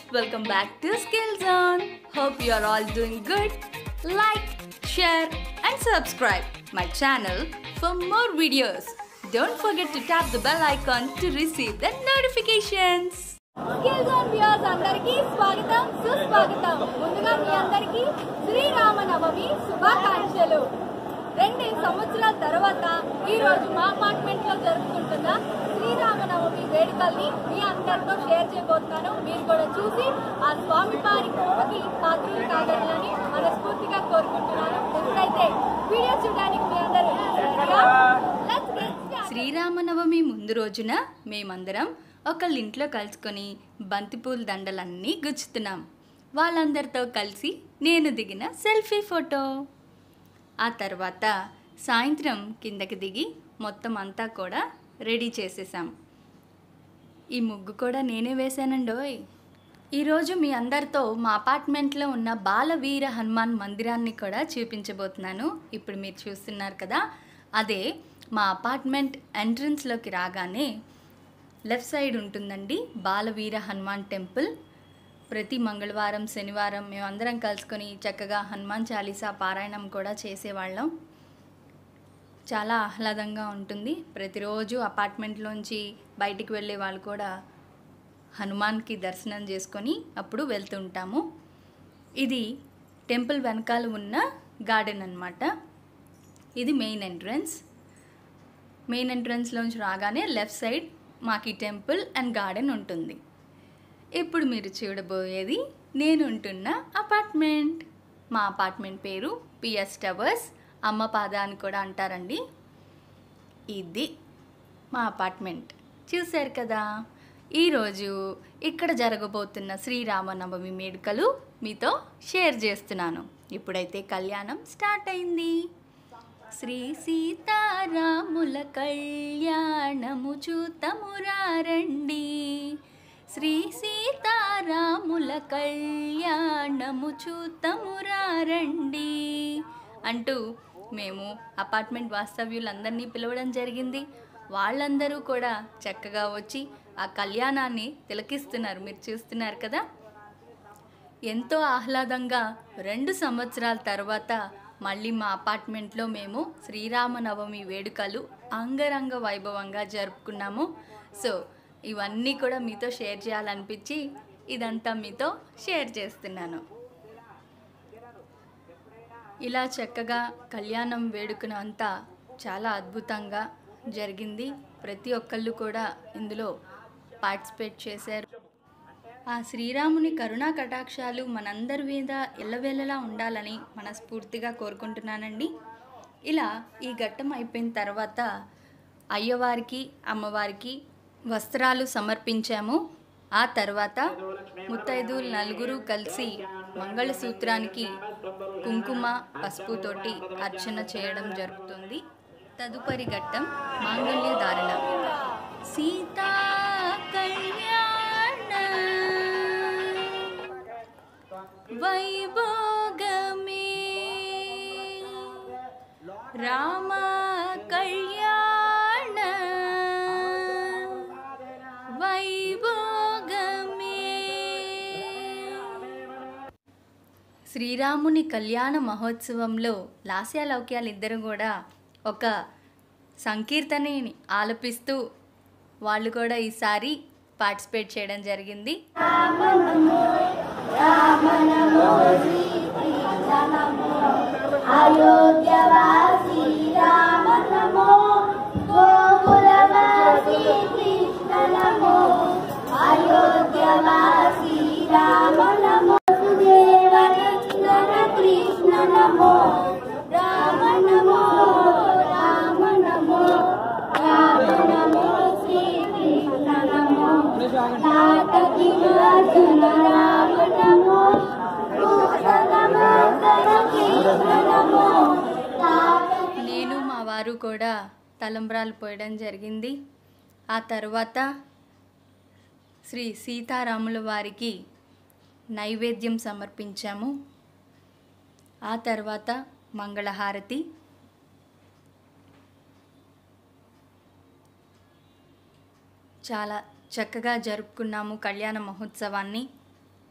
welcome back to Skill Zone. Hope you are all doing good. Like, share, and subscribe my channel for more videos. Don't forget to tap the bell icon to receive the notifications. Skill zone viewers అందరికీ స్వాగతం సుస్వాగతం ముందుగా మీ అందరికీ శ్రీరామనవమి శుభాకాంక్షలు రెండు సంవత్సరాల తర్వాత ఈ రోజు మా అపార్ట్మెంట్ లో జరుపుకుంటున్న శ్రీరామనవమి వేడుకల్ని మీ అందరితో షేర్ చేయబోతున్నాను మీరు కూడా చూసి ఆ స్వామి వారి కృపకి పాత్రలు కాగలని మనస్ఫూర్తిగా కోరుకుంటున్నాను ఇప్పుడైతే వీడియో చూడడానికి మీ అందరూ రెడీగా? Let's get started. శ్రీరామనవమి ముందు రోజున మేమందరం ఒకళ్ళ ఇంట్లో కలుసుకొని బంతిపూల దండలన్నీ గుచ్చుతున్నాం వాళ్ళందరితో కలిసి నేను దిగిన సెల్ఫీ ఫోటో ఆ తర్వాత సాయంత్రం కిందకి దిగి మొత్తం అంతా కూడా రెడీ చేసేసాం ఈ ముగ్గు కూడా నేనే వేశానండోయ్ ఈరోజు మీ అందరితో మా అపార్ట్మెంట్లో ఉన్న బాలవీర హనుమాన్ మందిరాన్ని కూడా చూపించబోతున్నాను ఇప్పుడు మీరు చూస్తున్నారు కదా అదే మా అపార్ట్మెంట్ ఎంట్రన్స్లోకి రాగానే లెఫ్ట్ సైడ్ ఉంటుందండి బాలవీర హనుమాన్ టెంపుల్ ప్రతి మంగళవారం శనివారం మేమందరం కలుసుకొని చక్కగా హనుమాన్ చాలీసా పారాయణం కూడా చేసేవాళ్ళం చాలా ఆహ్లాదంగా ఉంటుంది ప్రతిరోజు అపార్ట్మెంట్లోంచి బయటికి వెళ్ళే వాళ్ళు కూడా హనుమాన్కి దర్శనం చేసుకొని అప్పుడు వెళ్తుంటాము ఇది టెంపుల్ వెనకాల ఉన్న గార్డెన్ అన్నమాట ఇది మెయిన్ ఎంట్రన్స్ మెయిన్ ఎంట్రన్స్లోంచి రాగానే లెఫ్ట్ సైడ్ మాకు ఈ టెంపుల్ అండ్ గార్డెన్ ఉంటుంది ఇప్పుడు మీరు చూడబోయేది నేను ఉంటున్న అపార్ట్మెంట్ మా అపార్ట్మెంట్ పేరు పిఎస్ టవర్స్ అమ్మ పాద అని కూడా అంటారండి ఇది మా అపార్ట్మెంట్ చూశారు కదా ఈరోజు ఇక్కడ జరగబోతున్న శ్రీరామనవమి వేడుకలు మీతో షేర్ చేస్తున్నాను ఇప్పుడైతే కళ్యాణం స్టార్ట్ అయింది శ్రీ సీతారాముల కళ్యాణము చూతమురారండి శ్రీ సీతారాముల కళ్యాణము చూతమురారండి అంటూ మేము అపార్ట్మెంట్ వాస్తవ్యులందరినీ పిలవడం జరిగింది వాళ్ళందరూ కూడా చక్కగా వచ్చి ఆ కళ్యాణాన్ని తిలకిస్తున్నారు మీరు చూస్తున్నారు కదా ఎంతో ఆహ్లాదంగా రెండు సంవత్సరాల తర్వాత మళ్ళీ మా అపార్ట్మెంట్లో మేము శ్రీరామనవమి వేడుకలు అంగరంగ వైభవంగా జరుపుకున్నాము సో ఇవన్నీ కూడా మీతో షేర్ చేయాలనిపించి ఇదంతా మీతో షేర్ చేస్తున్నాను ఇలా చక్కగా కళ్యాణం వేడుకను అంతా చాలా అద్భుతంగా జరిగింది ప్రతి ఒక్కళ్ళు కూడా ఇందులో పార్టిసిపేట్ చేశారు ఆ శ్రీరాముని కరుణా కటాక్షాలు మనందరి మీద ఎల్లవేళలా ఉండాలని మనస్ఫూర్తిగా కోరుకుంటున్నానండి ఇలా ఈ ఘట్టం అయిపోయిన తర్వాత అయ్యవారికి అమ్మవారికి వస్త్రాలు సమర్పించాము ఆ తర్వాత ముత్తైదువులు నలుగురు కలిసి మంగళసూత్రానికి కుంకుమ పసుపుతోటి అర్చన చేయడం జరుగుతుంది తదుపరి ఘట్టం మాంగళ్య ధారణ సీతా కళ్యాణ వైభోగమే రామ కళ్యాణ వైభోగమే శ్రీరాముని కళ్యాణ మహోత్సవంలో లాస్య లౌక్యాలు ఇద్దరు కూడా ఒక సంకీర్తనని ఆలపిస్తూ వాళ్ళు కూడా ఈసారి పార్టిసిపేట్ చేయడం జరిగింది అయోధ్యవాసి రామ నమో గోకులవాసి కృష్ణ నమో అయోధ్యవాసి రామ నమో సుదేవనందన కృష్ణ నమో రామ నమో రామ నమో రామ నమో శ్రీ కృష్ణ నమో నాటకి నాథన రామ నమో నేను మా వారు కూడా తలంబ్రాలు పోయడం జరిగింది ఆ తర్వాత శ్రీ సీతారాముల వారికి నైవేద్యం సమర్పించాము ఆ తర్వాత మంగళహారతి చాలా చక్కగా జరుపుకున్నాము కళ్యాణ మహోత్సవాన్ని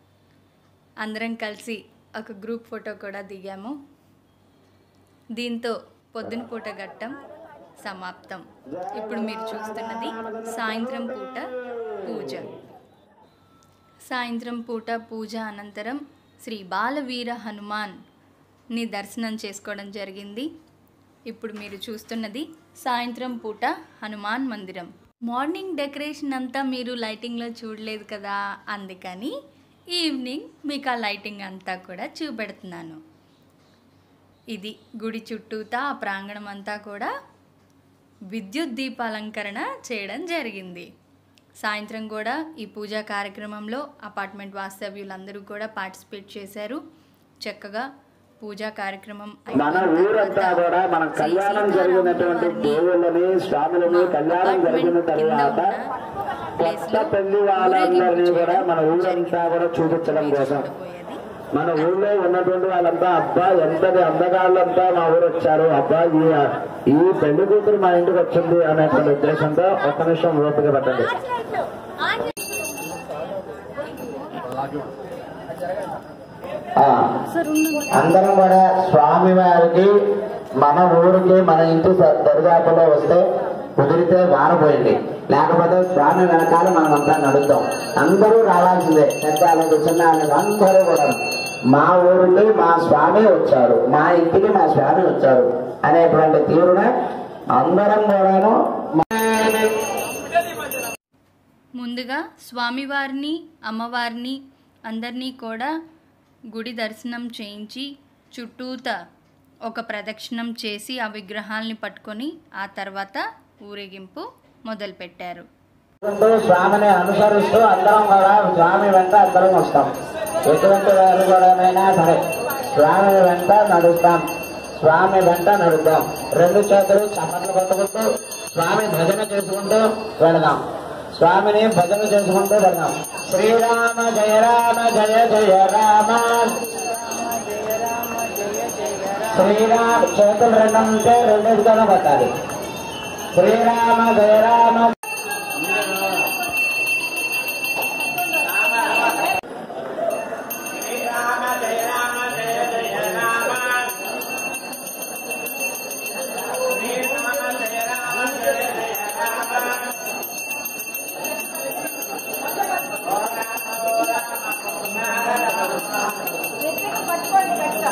అందరం కలిసి ఒక గ్రూప్ ఫోటో కూడా దిగాము దీంతో పొద్దున పూట ఘట్టం సమాప్తం ఇప్పుడు మీరు చూస్తున్నది సాయంత్రం పూట పూజ సాయంత్రం పూట పూజ అనంతరం శ్రీ బాలవీర హనుమాన్ని దర్శనం చేసుకోవడం జరిగింది ఇప్పుడు మీరు చూస్తున్నది సాయంత్రం పూట హనుమాన్ మందిరం మార్నింగ్ డెకరేషన్ అంతా మీరు లైటింగ్లో చూడలేదు కదా అందుకని ఈవినింగ్ మీకు ఆ లైటింగ్ అంతా కూడా చూపెడుతున్నాను ఇది గుడి చుట్టూతా ఆ ప్రాంగణం అంతా కూడా విద్యుత్ దీపాలంకరణ చేయడం జరిగింది సాయంత్రం కూడా ఈ పూజా కార్యక్రమంలో అపార్ట్మెంట్ వాస్తవ్యులందరూ కూడా పార్టిసిపేట్ చేశారు చక్కగా పూజా కార్యక్రమం మన అయిపోయిన ఊరంతా తర్వాత కూడా మన శ్రీ కళ్యాణం సీతారాముల జరిగినటువంటి వారిని దేవుళ్ళని స్వాములని మా కళ్యాణం జరిగిన అపార్ట్మెంట్ కింద తర్వాత ఉన్న ప్లేస్ కొత్త లో పెళ్లి వాళ్ళందరినీ ఊరేగింపు కూడా చేయడం మన ఊరంతా జరిగింది. కూడా చూపించడం కోసం ఉండబోయేది. మన ఊళ్ళో ఉన్నటువంటి వాళ్ళంతా అబ్బా ఎంతటి అందగాళ్ళంతా మా ఊరు వచ్చారు అబ్బా ఈ ఈ పెళ్లి కూతురు మా ఇంటికి వచ్చింది అనేటువంటి ఉద్దేశంతో ఒక్క నిమిషం ఓపిక పట్టండి ఆంజనేయులు, ఆంజనేయులు. ఆ, అందరం కూడా స్వామి వారికి మన ఊరికి మన ఇంటి స- దరిదాపులో వస్తే కుదిరితే వారపోయింది లేకపోతే స్వామి వెనకాల మనం అంతా నడుద్దాం అందరూ రావాల్సిందే పెద్దాలకు చిన్నాలకు అందరూ కూడా మా ఊరికి మా స్వామి వచ్చారు మా ఇంటికి మా స్వామి వచ్చారు అనేటువంటి తీరున అందరం కూడాను ముందుగా స్వామివారిని అమ్మవారిని అందరినీ కూడా గుడి దర్శనం చేయించి చుట్టూత ఒక ప్రదక్షిణం చేసి ఆ విగ్రహాల్ని పట్టుకొని ఆ తర్వాత ఊరేగింపు మొదలుపెట్టారు ఉంటూ స్వామిని అనుసరిస్తూ అందరం కూడా స్వామి వెంట అందరం వస్తాం ఎటువంటి వారు కూడానైనా సరే స్వామి వెంట నడుస్తాం స్వామి వెంట నడుద్దాం రెండు చేతులు చప్పట్లు కొట్టుకుంటూ స్వామి భజన చేసుకుంటూ వెళదాం స్వామిని భజన చేసుకుంటూ వెళదాం శ్రీరామ జయ రామ జయ జయ రామ శ్రీరామ చేతులు రెండు ఉంటే రెండింటితోనే కొట్టాలి శ్రీరామ జయ రామ నెత్తికి పట్టుకోండి గట్టిగా.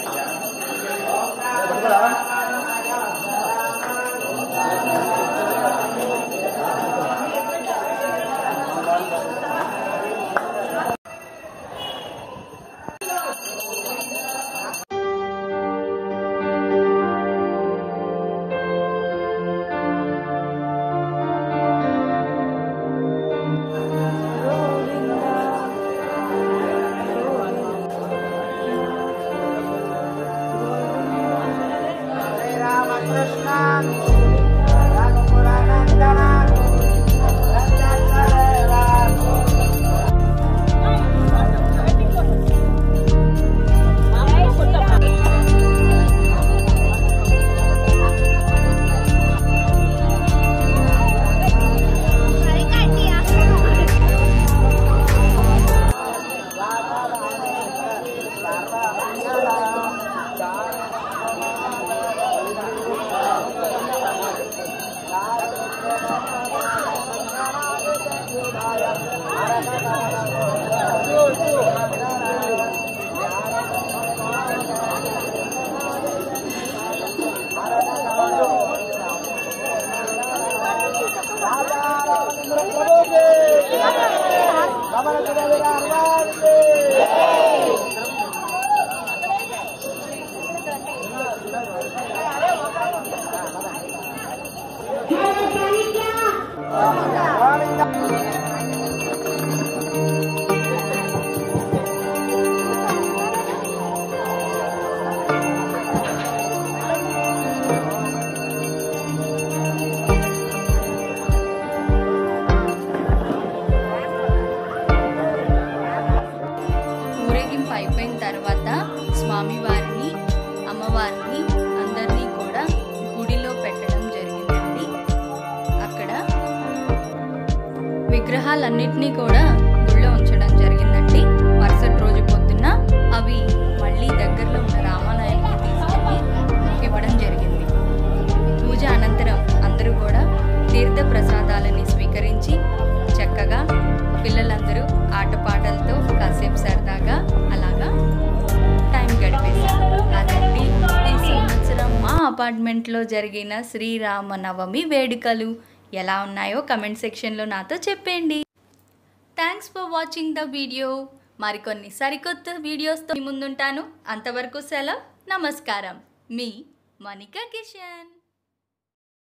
ఊరేగింపు అయిపోయిన తర్వాత స్వామివారిని అమ్మవారిని అందరినీ కూడా గుడిలో పెట్టడం జరిగిందండి అక్కడ విగ్రహాలన్నిటినీ కూడా గుడిలో ఉంచడం జరిగిందండి మరుసటి రోజు పొద్దున్న అపార్ట్మెంట్లో జరిగిన శ్రీరామనవమి వేడుకలు ఎలా ఉన్నాయో కమెంట్ సెక్షన్లో నాతో చెప్పండి thanks for watching the video మరికొన్ని సరికొత్త వీడియోస్తో మీ ముందుంటాను అంతవరకు సెలవు నమస్కారం మీ మణికా కిషన్